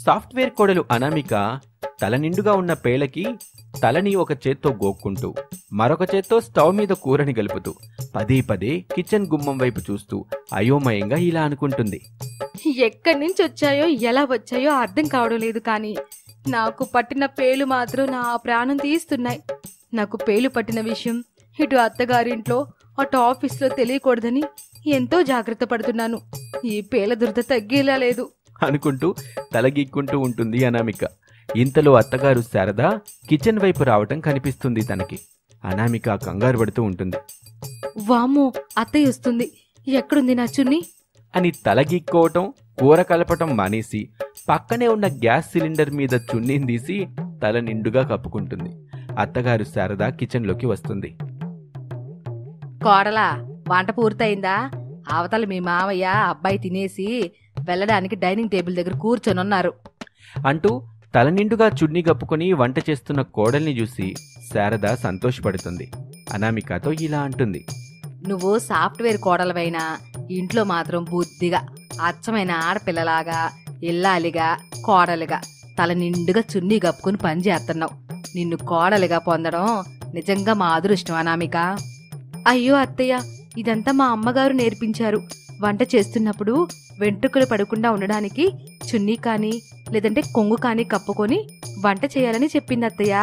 software కోడలు అనామిక తల నిండుగా ఉన్న పేలకి తలని ఒక చేత్తో గోక్కుంటూ మరొక చేత్తో స్టవ్ మీద కూరని గలుపుతూ పదే పదే కిచెన్ గుమ్మం వైపు చూస్తూ అయోమయంగా ఇలా అనుకుంటుంది ఎక్కడి నుంచి వచ్చాయో ఎలా వచ్చాయో అర్థం కావడం లేదు కానీ నాకు పట్టిన పేలు మాత్రం నా ప్రాణం తీస్తున్నాయి నాకు పేలు పట్టిన విషయం ఇటు అత్తగారింట్లో అటు ఆఫీస్లో తెలియకూడదని ఎంతో జాగ్రత్త పడుతున్నాను ఈ పేల దురద తగ్గేలా లేదు అనుకుంటూ తలగీక్కుంటూ ఉంటుంది అనామిక ఇంతలో అత్తగారు శారద కిచెన్ వైపు రావటం కనిపిస్తుంది తనకి అనామిక కంగారు పడుతూ ఉంటుంది వామ్మో అత్తయ్య వస్తుంది ఎక్కడుంది నా చున్ని అని తలగీక్కోవటం కూర కలపటం మానేసి పక్కనే ఉన్న గ్యాస్ సిలిండర్ మీద చున్నీని తీసి తల నిండుగా కప్పుకుంటుంది అత్తగారు శారద కిచెన్లోకి వస్తుంది కోడలా వంట పూర్తయిందా అవతల మీ మావయ్య అబ్బాయి తినేసి వెళ్ళడానికి డైనింగ్ టేబుల్ దగ్గర కూర్చొని ఉన్నారు అంటూ తల నిండుగా చున్నీ కప్పుకొని వంట చేస్తున్న కోడల్ని చూసి శారద సంతోషపడుతుంది అనామికతో ఇలా అంటుంది నువ్వు సాఫ్ట్వేర్ కోడలవైనా ఇంట్లో మాత్రం బుద్ధిగా అచ్చమైన ఆడపిల్లలాగా ఇల్లాలిగా కోడలిగా తల నిండుగా చున్నీ కప్పుకుని పని చేస్తున్నావు నిన్ను కోడలిగా పొందడం నిజంగా మా అదృష్టం అనామిక అయ్యో అత్తయ్య ఇదంతా మా అమ్మగారు నేర్పించారు వంట చేస్తున్నప్పుడు వెంట్రుకలు పడకుండా ఉండడానికి చున్నీ కానీ లేదంటే కొంగు కానీ కప్పుకొని వంట చేయాలని చెప్పింది అత్తయ్య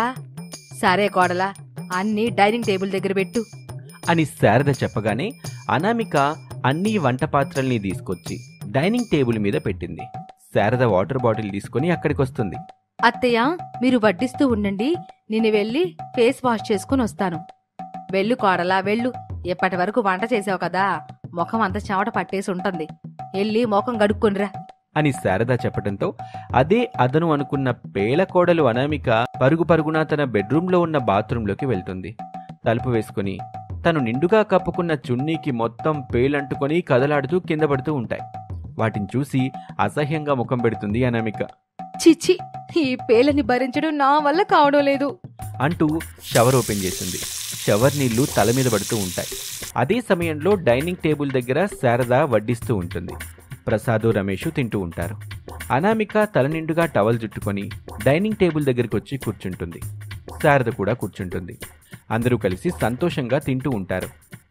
సరే కోడలా అన్నీ డైనింగ్ టేబుల్ దగ్గర పెట్టు అని శారద చెప్పగానే అనామిక అన్ని వంట పాత్రల్ని తీసుకొచ్చి డైనింగ్ టేబుల్ మీద పెట్టింది శారద వాటర్ బాటిల్ తీసుకొని అక్కడికి వస్తుంది అత్తయ్య మీరు వడ్డిస్తూ ఉండండి నేను వెళ్ళి ఫేస్ వాష్ చేసుకుని వస్తాను వెళ్ళు కోడలా వెళ్ళు ఎప్పటి వరకు వంట చేసావు కదా ముఖం అంతా చెమట పట్టేసి ఉంటుంది వెళ్ళి ముఖం గడుక్కొనిరా అని శారద చెప్పడంతో అదే అదను అనుకున్న పేల కోడలు అనామిక పరుగు పరుగున తన బెడ్రూమ్లో ఉన్న బాత్రూంలోకి వెళ్తుంది తలుపు వేసుకుని తను నిండుగా కప్పుకున్న చున్నీకి మొత్తం పేలంటుకొని కదలాడుతూ కింద పడుతూ ఉంటాయి వాటిని చూసి అసహ్యంగా ముఖం పెడుతుంది అనామిక చిచ్చి ఈ పేలని భరించడం నా వల్ల కావడం లేదు అంటూ షవర్ ఓపెన్ చేసింది షవర్ నీళ్లు తల మీద పడుతూ ఉంటాయి అదే సమయంలో డైనింగ్ టేబుల్ దగ్గర శారద వడ్డిస్తూ ఉంటుంది ప్రసాదు రమేష్ తింటూ ఉంటారు అనామిక తల నిండుగా టవల్ చుట్టుకొని డైనింగ్ టేబుల్ దగ్గరికి వచ్చి కూర్చుంటుంది శారద కూడా కూర్చుంటుంది అందరూ కలిసి సంతోషంగా తింటూ ఉంటారు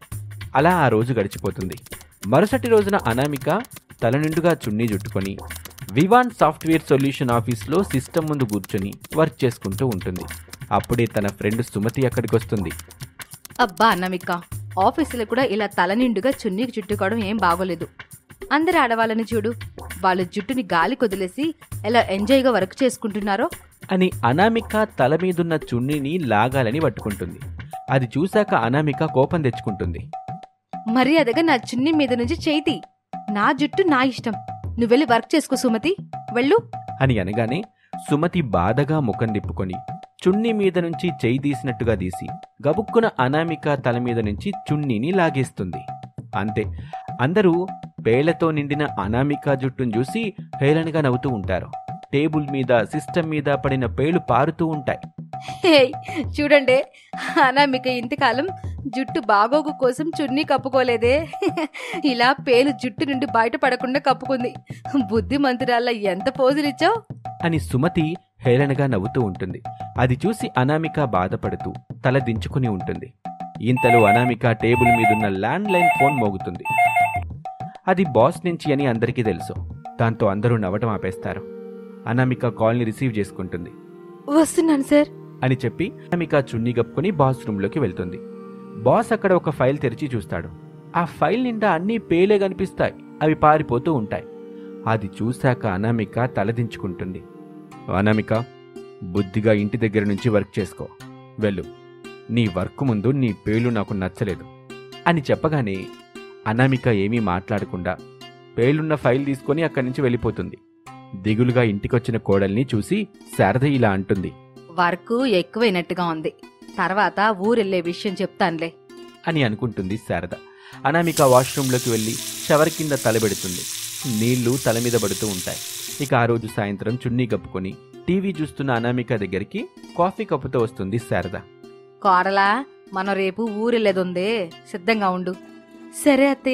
అలా ఆ రోజు గడిచిపోతుంది మరుసటి రోజున అనామిక తల నిండుగా చున్నీ చుట్టుకొని వివాన్ సాఫ్ట్వేర్ సొల్యూషన్ ఆఫీస్లో సిస్టమ్ ముందు కూర్చొని వర్క్ చేసుకుంటూ ఉంటుంది అప్పుడే తన ఫ్రెండ్ సుమతి అక్కడికి వస్తుంది అబ్బా అన్నమిక్క ఆఫీసులో కూడా ఇలా తల నిండుగా చున్నీకి చుట్టుకోవడం ఏం బాగోలేదు అందరు ఆడవాళ్ళని చూడు వాళ్ళు జుట్టుని గాలి కొదిలేసి ఎలా ఎంజాయ్గా వర్క్ చేసుకుంటున్నారో అని అనామిక తల మీదున్న చున్నీని లాగాలని పట్టుకుంటుంది అది చూశాక అనామిక కోపం తెచ్చుకుంటుంది మర్యాదగా నా చున్నీ మీద నుంచి చేతి నా జుట్టు నా ఇష్టం నువ్వెళ్ళి వర్క్ చేసుకో సుమతి వెళ్ళు అని అనగానే సుమతి బాధగా ముఖం తిప్పుకొని చున్నీ మీద నుంచి చేయి తీసినట్టుగా తీసి గబుక్కున అనామిక తల మీద నుంచి చున్నీని లాగేస్తుంది అంతే అందరూ పేలతో నిండిన అనామిక జుట్టును చూసి హేళనగా నవ్వుతూ ఉంటారు టేబుల్ మీద సిస్టమ్ మీద పడిన పేలు పారుతూ ఉంటాయి హేయ్ చూడండి అనామిక ఇంతకాలం జుట్టు బాగోగు కోసం చున్నీ కప్పుకోలేదే ఇలా పేలు జుట్టు నుండి బయటపడకుండా కప్పుకుంది బుద్ధి మంత్రాల్లో ఎంత పోజులిచ్చావు అని సుమతి హేళనగా నవ్వుతూ ఉంటుంది అది చూసి అనామిక బాధపడుతూ తల దించుకుని ఉంటుంది ఇంతలో అనామిక టేబుల్ మీదున్న ల్యాండ్ లైన్ ఫోన్ మోగుతుంది అది బాస్ నుంచి అని అందరికీ తెలుసు దాంతో అందరూ నవ్వటం ఆపేస్తారు అనామిక కాల్ని రిసీవ్ చేసుకుంటుంది వస్తున్నాను సార్ అని చెప్పి అనామిక చున్నీ కప్పుకొని బాస్ రూమ్లోకి వెళ్తుంది బాస్ అక్కడ ఒక ఫైల్ తెరిచి చూస్తాడు ఆ ఫైల్ నిండా అన్నీ పేలే కనిపిస్తాయి అవి పారిపోతూ ఉంటాయి అది చూశాక అనామిక తలదించుకుంటుంది అనామిక బుద్ధిగా ఇంటి దగ్గర నుంచి వర్క్ చేసుకో వెళ్ళు నీ వర్క్ ముందు నీ పేలు నాకు నచ్చలేదు అని చెప్పగానే అనామిక ఏమీ మాట్లాడకుండా పేలున్న ఫైల్ తీసుకొని అక్కడి నుంచి వెళ్ళిపోతుంది దిగులుగా ఇంటికొచ్చిన కోడల్ని చూసి శారద ఇలా అంటుంది వర్క్ ఎక్కువైనట్టుగా ఉంది తర్వాత ఊరెళ్ళే విషయం చెప్తానులే అని అనుకుంటుంది శారద అనామిక వాష్రూమ్లోకి వెళ్ళి షవర్ కింద తలబెడుతుంది నీళ్లు తల మీద పడుతూ ఉంటాయి ఇక ఆ రోజు సాయంత్రం చున్నీ కప్పుకొని టీవీ చూస్తున్న అనామిక దగ్గరికి కాఫీ కప్పుతో వస్తుంది శారద కోడలా మనం రేపు ఊరెళ్ళేదుందే సిద్ధంగా ఉండు సరే అత్తయ్య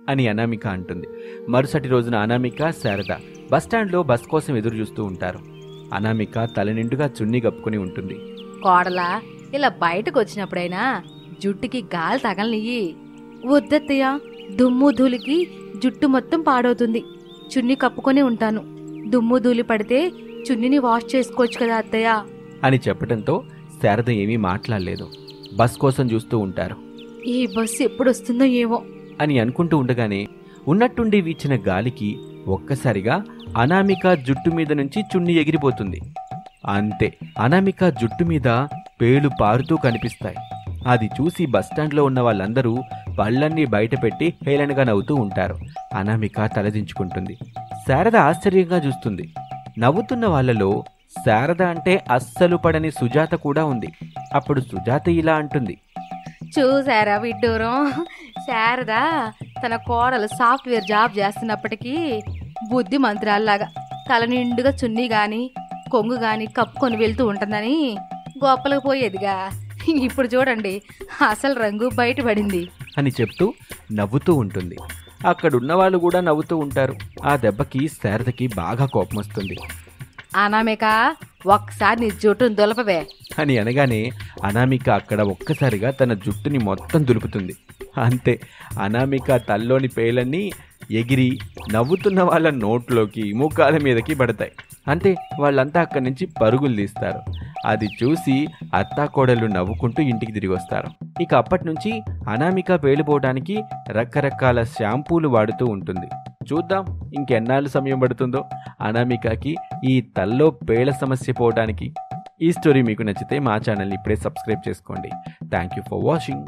అని అనామిక అంటుంది మరుసటి రోజున అనామిక శారద బస్టాండ్లో బస్ కోసం ఎదురు చూస్తూ ఉంటారు అనామిక తల నిండుగా చున్నీ కప్పుకొని ఉంటుంది కోడలా ఇలా బయటకు వచ్చినప్పుడైనా జుట్టుకి గాలి తగలనియ్యి వద్దత్తయ్య దుమ్ము ధూళికి జుట్టు మొత్తం పాడవుతుంది చున్ని కప్పుకొని ఉంటాను దుమ్ము ధూళి పడితే చున్నిని వాష్ చేసుకోవచ్చు కదా అత్తయ్య అని చెప్పడంతో శారద ఏమీ మాట్లాడలేదు బస్ కోసం చూస్తూ ఉంటారు ఈ బస్సు ఎప్పుడు వస్తుందో ఏమో అని అనుకుంటూ ఉండగానే ఉన్నట్టుండి వీచిన గాలికి ఒక్కసారిగా అనామిక జుట్టు మీద నుంచి చున్ని ఎగిరిపోతుంది అంతే అనామిక జుట్టు మీద పేలు పారుతూ కనిపిస్తాయి అది చూసి బస్టాండ్లో ఉన్న వాళ్ళందరూ పళ్ళన్నీ బయటపెట్టి హేళనగా నవ్వుతూ ఉంటారు అనామిక తలదించుకుంటుంది శారద ఆశ్చర్యంగా చూస్తుంది నవ్వుతున్న వాళ్ళలో శారద అంటే అస్సలు పడని సుజాత కూడా ఉంది అప్పుడు సుజాత ఇలా అంటుంది చూసారా విడ్డూరం శారదా తన కోడలు సాఫ్ట్వేర్ జాబ్ చేస్తున్నప్పటికీ బుద్ధి మంత్రాల్లాగా తల నిండుగా చున్నీ గాని కొంగు గాని కప్పుకొని వెళ్తూ ఉంటుందని గొప్పలకు పోయేదిగా ఇప్పుడు చూడండి అసలు రంగు బయటపడింది అని చెప్తూ నవ్వుతూ ఉంటుంది అక్కడున్న వాళ్ళు కూడా నవ్వుతూ ఉంటారు ఆ దెబ్బకి శారదకి బాగా కోపం వస్తుంది అనామిక ఒక్కసారి నీ జుట్టును దులపవే అని అనగానే అనామిక అక్కడ ఒక్కసారిగా తన జుట్టుని మొత్తం దులుపుతుంది అంతే అనామిక తల్లోని పేలన్నీ ఎగిరి నవ్వుతున్న వాళ్ళ నోట్లోకి ముఖాల మీదకి పడతాయి అంతే వాళ్ళంతా అక్కడి నుంచి పరుగులు తీస్తారు అది చూసి అత్తాకోడలు నవ్వుకుంటూ ఇంటికి తిరిగి వస్తారు ఇక అప్పటి నుంచి అనామిక పేలిపోవడానికి రకరకాల షాంపూలు వాడుతూ ఉంటుంది చూద్దాం ఇంకెన్నాళ్ళు సమయం పడుతుందో అనామికకి ఈ తల్లో పేల సమస్య పోవడానికి ఈ స్టోరీ మీకు నచ్చితే మా ఛానల్ని ఇప్పుడే సబ్స్క్రైబ్ చేసుకోండి థ్యాంక్ యూ ఫర్ వాచింగ్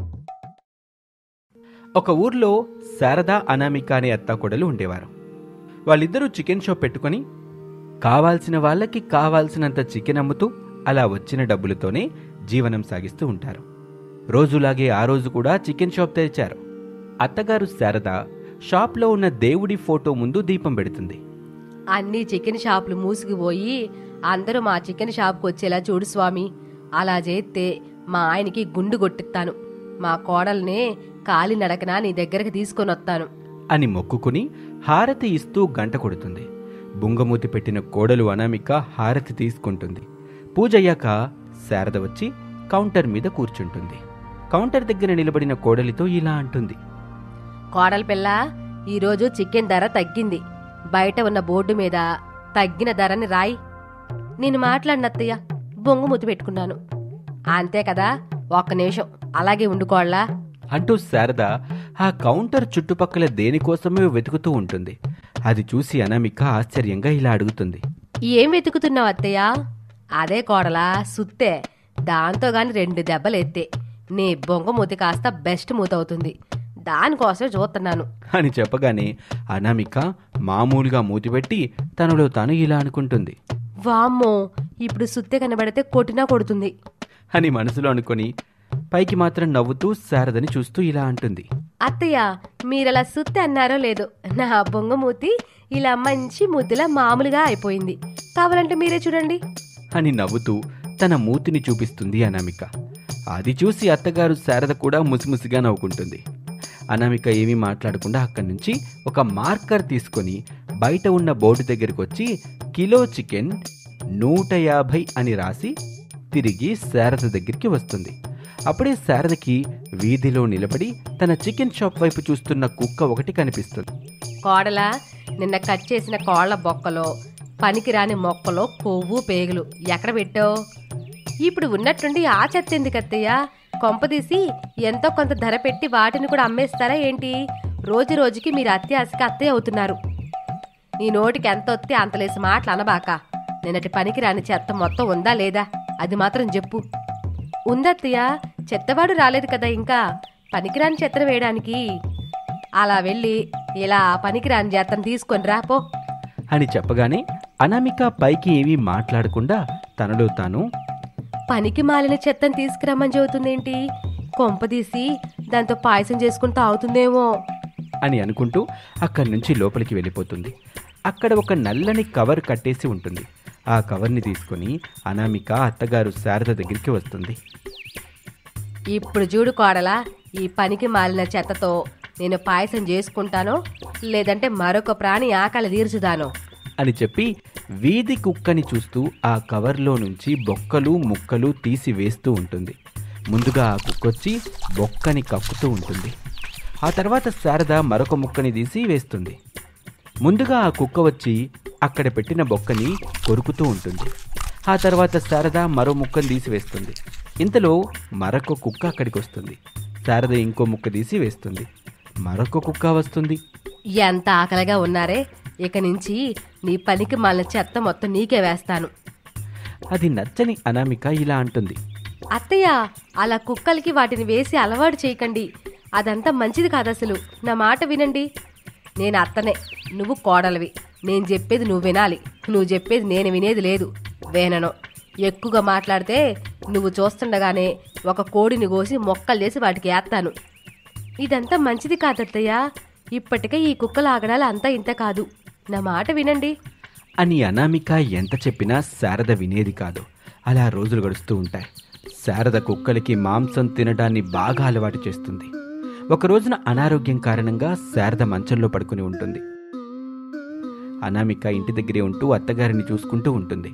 ఒక ఊర్లో శారద అనామిక అనే అత్తాకోడలు ఉండేవారు వాళ్ళిద్దరూ చికెన్ షాప్ పెట్టుకొని కావాల్సిన వాళ్ళకి కావాల్సినంత చికెన్ అమ్ముతూ అలా వచ్చిన డబ్బులతోనే జీవనం సాగిస్తూ ఉంటారు రోజులాగే ఆ రోజు కూడా చికెన్ షాప్ తెరిచారు అత్తగారు శారద షాప్లో ఉన్న దేవుడి ఫోటో ముందు దీపం పెడుతుంది అన్ని చికెన్ షాపులు మూసుకుపోయి అందరూ మా చికెన్ షాప్కి వచ్చేలా చూడు స్వామి అలా చేస్తే మా ఆయనకి గుండు కొట్టిస్తాను మా కోడల్నే కాలి నడకన నీ దగ్గరకు తీసుకొని వస్తాను అని మొక్కుకుని హారతి ఇస్తూ గంట కొడుతుంది బుంగమూతి పెట్టిన కోడలు అనామిక హారతి తీసుకుంటుంది పూజయ్యాక శారద వచ్చి కౌంటర్ మీద కూర్చుంటుంది కౌంటర్ దగ్గర నిలబడిన కోడలితో ఇలా అంటుంది కోడల పిల్ల ఈరోజు చికెన్ ధర తగ్గింది బయట ఉన్న బోర్డు మీద తగ్గిన ధరని రాయి నేను మాట్లాడినత్తయ్య బొంగు ముద్దు పెట్టుకున్నాను అంతే కదా ఒక్క నిమిషం అలాగే ఉండుకోళ్ళా అంటూ శారద ఆ కౌంటర్ చుట్టుపక్కల దేనికోసమే వెతుకుతూ ఉంటుంది అది చూసి అనామిక ఆశ్చర్యంగా ఇలా అడుగుతుంది ఏం వెతుకుతున్నావు అత్తయ్య అదే కోడలా సుత్తే దాంతో గాని రెండు దెబ్బలు ఎత్తే నీ బొంగ మూతి కాస్త బెస్ట్ మూత అవుతుంది దానికోసమే చూస్తున్నాను అని చెప్పగానే అనామిక మామూలుగా మూతిపెట్టి తనలో తాను ఇలా అనుకుంటుంది వామ్మో ఇప్పుడు సుత్తే కనబడితే కొట్టినా కొడుతుంది అని మనసులో అనుకొని పైకి మాత్రం నవ్వుతూ శారదని చూస్తూ ఇలా అంటుంది అత్తయ్య మీరలా సుత్తి అన్నారో లేదో నా బొంగ మూతి ఇలా మంచి ముద్దులా మామూలుగా అయిపోయింది కావాలంటే మీరే చూడండి అని నవ్వుతూ తన మూతిని చూపిస్తుంది అనామిక అది చూసి అత్తగారు శారద కూడా ముసిముసిగా నవ్వుకుంటుంది అనామిక ఏమీ మాట్లాడకుండా అక్కడి నుంచి ఒక మార్కర్ తీసుకొని బయట ఉన్న బోర్డు దగ్గరికి వచ్చి కిలో చికెన్ నూట యాభై అని రాసి తిరిగి శారద దగ్గరికి వస్తుంది అప్పుడే శారదకి వీధిలో నిలబడి తన చికెన్ షాప్ వైపు చూస్తున్న కుక్క ఒకటి కనిపిస్తుంది కోడల నిన్న కట్ చేసిన కోళ్ల బొక్కలో పనికిరాని మొక్కలో కొవ్వు పేగులు ఎక్కడ పెట్టావు ఇప్పుడు ఉన్నట్టుండి ఆ చెత్త ఎందుకు అత్తయ్య కొంపదీసి ఎంతో కొంత ధర పెట్టి వాటిని కూడా అమ్మేస్తారా ఏంటి రోజు రోజుకి మీరు అత్యాశకి అత్తయ్య అవుతున్నారు నీ నోటికి ఎంత వస్తే అంతలేసి మాటలు అనబాక నిన్నటి పనికిరాని చెత్త మొత్తం ఉందా లేదా అది మాత్రం చెప్పు ఉందత్తయ్య చెత్తవాడు రాలేదు కదా ఇంకా పనికిరాని చెత్తను వేయడానికి అలా వెళ్ళి ఇలా పనికిరాని చెత్తను తీసుకొని రా పో అని చెప్పగానే అనామిక పైకి ఏమీ మాట్లాడకుండా తనలో తాను పనికి మాలిన చెత్తను తీసుకురమ్మని చెబుతుందేంటి కొంపదీసి దాంతో పాయసం చేసుకుని తాగుతుందేమో అని అనుకుంటూ అక్కడి నుంచి లోపలికి వెళ్ళిపోతుంది అక్కడ ఒక నల్లని కవర్ కట్టేసి ఉంటుంది ఆ కవర్ని తీసుకొని అనామిక అత్తగారు శారద దగ్గరికి వస్తుంది ఇప్పుడు చూడు కోడలా ఈ పనికి మాలిన చెత్తతో నేను పాయసం చేసుకుంటానో లేదంటే మరొక ప్రాణి ఆకలి తీర్చుదానో అని చెప్పి వీధి కుక్కని చూస్తూ ఆ కవర్లో నుంచి బొక్కలు ముక్కలు తీసి వేస్తూ ఉంటుంది ముందుగా ఆ కుక్కొచ్చి బొక్కని కక్కుతూ ఉంటుంది ఆ తర్వాత శారద మరొక ముక్కని తీసి వేస్తుంది ముందుగా ఆ కుక్క వచ్చి అక్కడ పెట్టిన బొక్కని కొరుకుతూ ఉంటుంది ఆ తర్వాత శారద మరో ముక్కను తీసి వేస్తుంది ఇంతలో మరొక కుక్క అక్కడికి వస్తుంది శారద ఇంకో ముక్క తీసి వేస్తుంది మరొక కుక్క వస్తుంది ఎంత ఆకలిగా ఉన్నారే ఇక నుంచి నీ పనికి మళ్ళీ చెత్త మొత్తం నీకే వేస్తాను అది నచ్చని అనామిక ఇలా అంటుంది అత్తయ్య అలా కుక్కలకి వాటిని వేసి అలవాటు చేయకండి అదంతా మంచిది కాదు అసలు నా మాట వినండి నేను అత్తనే నువ్వు కోడలివి నేను చెప్పేది నువ్వు వినాలి నువ్వు చెప్పేది నేను వినేది లేదు వేనను ఎక్కువగా మాట్లాడితే నువ్వు చూస్తుండగానే ఒక కోడిని కోసి మొక్కలు చేసి వాటికి వేస్తాను ఇదంతా మంచిది కాదత్తయ్య ఇప్పటికే ఈ కుక్కల ఆగడాలు అంతా ఇంత కాదు నా మాట వినండి అని అనామిక ఎంత చెప్పినా శారద వినేది కాదు అలా రోజులు గడుస్తూ ఉంటాయి శారద కుక్కలకి మాంసం తినడాన్ని బాగా అలవాటు చేస్తుంది ఒక రోజున అనారోగ్యం కారణంగా శారద మంచంలో పడుకుని ఉంటుంది అనామిక ఇంటి దగ్గరే ఉంటూ అత్తగారిని చూసుకుంటూ ఉంటుంది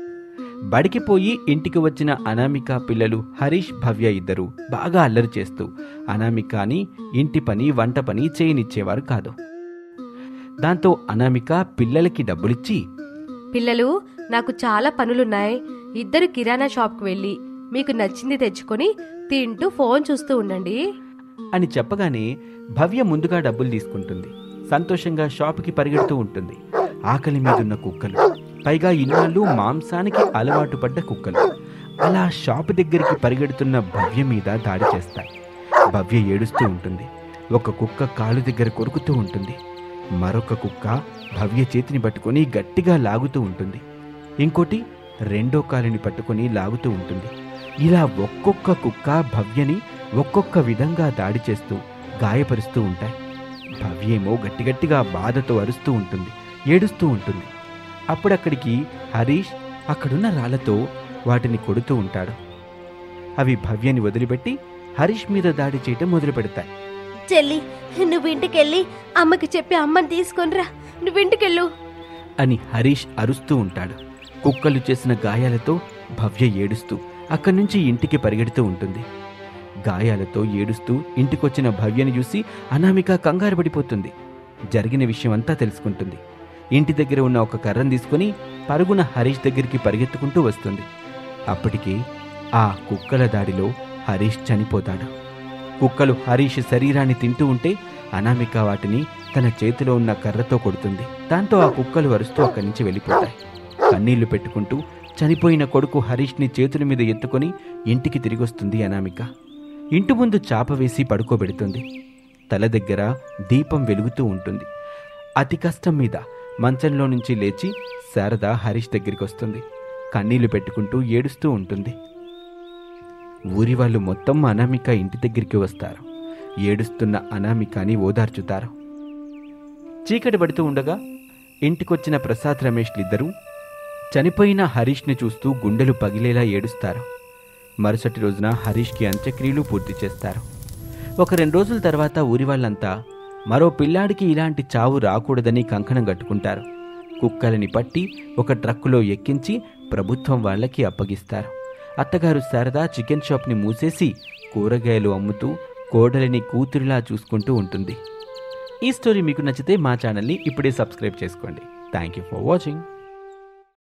బడికి పోయి ఇంటికి వచ్చిన అనామిక పిల్లలు హరీష్ భవ్య ఇద్దరు బాగా అల్లరి చేస్తూ అనామికని ఇంటి పని వంట పని చేయనిచ్చేవారు కాదు దాంతో అనామిక పిల్లలకి డబ్బులిచ్చి పిల్లలు నాకు చాలా పనులున్నాయి ఇద్దరు కిరాణా షాప్కి వెళ్ళి మీకు నచ్చింది తెచ్చుకొని తింటూ ఫోన్ చూస్తూ ఉండండి అని చెప్పగానే భవ్య ముందుగా డబ్బులు తీసుకుంటుంది సంతోషంగా షాపుకి పరిగెడుతూ ఉంటుంది ఆకలి మీదున్న కుక్కలు పైగా ఇన్నాళ్ళు మాంసానికి అలవాటు పడ్డ కుక్కలు అలా షాపు దగ్గరికి పరిగెడుతున్న భవ్య మీద దాడి చేస్తాయి భవ్య ఏడుస్తూ ఉంటుంది ఒక కుక్క కాలు దగ్గర కొరుకుతూ ఉంటుంది మరొక కుక్క భవ్య చేతిని పట్టుకొని గట్టిగా లాగుతూ ఉంటుంది ఇంకోటి రెండో కాలుని పట్టుకొని లాగుతూ ఉంటుంది ఇలా ఒక్కొక్క కుక్క భవ్యని ఒక్కొక్క విధంగా దాడి చేస్తూ గాయపరుస్తూ ఉంటాయి భవ్యేమో గట్టిగట్టిగా బాధతో అరుస్తూ ఉంటుంది ఏడుస్తూ ఉంటుంది అప్పుడక్కడికి హరీష్ అక్కడున్న రాళ్లతో వాటిని కొడుతూ ఉంటాడు అవి భవ్యని వదిలిపెట్టి హరీష్ మీద దాడి చేయటం మొదలు పెడతాయి చెల్లి నువ్వు ఇంటికెళ్ళి అమ్మకి చెప్పి అమ్మని తీసుకొనిరా నువ్వు ఇంటికెళ్ళు అని హరీష్ అరుస్తూ ఉంటాడు కుక్కలు చేసిన గాయాలతో భవ్య ఏడుస్తూ అక్కడి నుంచి ఇంటికి పరిగెడుతూ ఉంటుంది గాయాలతో ఏడుస్తూ ఇంటికొచ్చిన భవ్యని చూసి అనామిక కంగారు పడిపోతుంది జరిగిన విషయం అంతా తెలుసుకుంటుంది ఇంటి దగ్గర ఉన్న ఒక కర్రను తీసుకొని పరుగున హరీష్ దగ్గరికి పరిగెత్తుకుంటూ వస్తుంది అప్పటికి ఆ కుక్కల దాడిలో హరీష్ చనిపోతాడు కుక్కలు హరీష్ శరీరాన్ని తింటూ ఉంటే అనామిక వాటిని తన చేతిలో ఉన్న కర్రతో కొడుతుంది దాంతో ఆ కుక్కలు అరుస్తూ అక్కడి నుంచి వెళ్ళిపోతాయి కన్నీళ్లు పెట్టుకుంటూ చనిపోయిన కొడుకు హరీష్ని చేతుల మీద ఎత్తుకొని ఇంటికి తిరిగొస్తుంది అనామిక ఇంటి ముందు చాప వేసి పడుకోబెడుతుంది తల దగ్గర దీపం వెలుగుతూ ఉంటుంది అతి కష్టం మీద మంచంలో నుంచి లేచి శారద హరీష్ దగ్గరికి వస్తుంది కన్నీళ్లు పెట్టుకుంటూ ఏడుస్తూ ఉంటుంది ఊరి వాళ్ళు మొత్తం అనామిక ఇంటి దగ్గరికి వస్తారు ఏడుస్తున్న అనామికని ఓదార్చుతారు చీకటి పడుతూ ఉండగా ఇంటికొచ్చిన ప్రసాద్ రమేష్లిద్దరూ చనిపోయిన హరీష్ని చూస్తూ గుండెలు పగిలేలా ఏడుస్తారు మరుసటి రోజున హరీష్కి అంత్యక్రియలు పూర్తి చేస్తారు ఒక రెండు రోజుల తర్వాత ఊరి వాళ్ళంతా మరో పిల్లాడికి ఇలాంటి చావు రాకూడదని కంకణం కట్టుకుంటారు కుక్కలని పట్టి ఒక ట్రక్కులో ఎక్కించి ప్రభుత్వం వాళ్ళకి అప్పగిస్తారు అత్తగారు శారద చికెన్ షాప్ని మూసేసి కూరగాయలు అమ్ముతూ కోడలిని కూతురిలా చూసుకుంటూ ఉంటుంది ఈ స్టోరీ మీకు నచ్చితే మా ఛానల్ని ఇప్పుడే సబ్స్క్రైబ్ చేసుకోండి థ్యాంక్ యూ ఫర్ వాచింగ్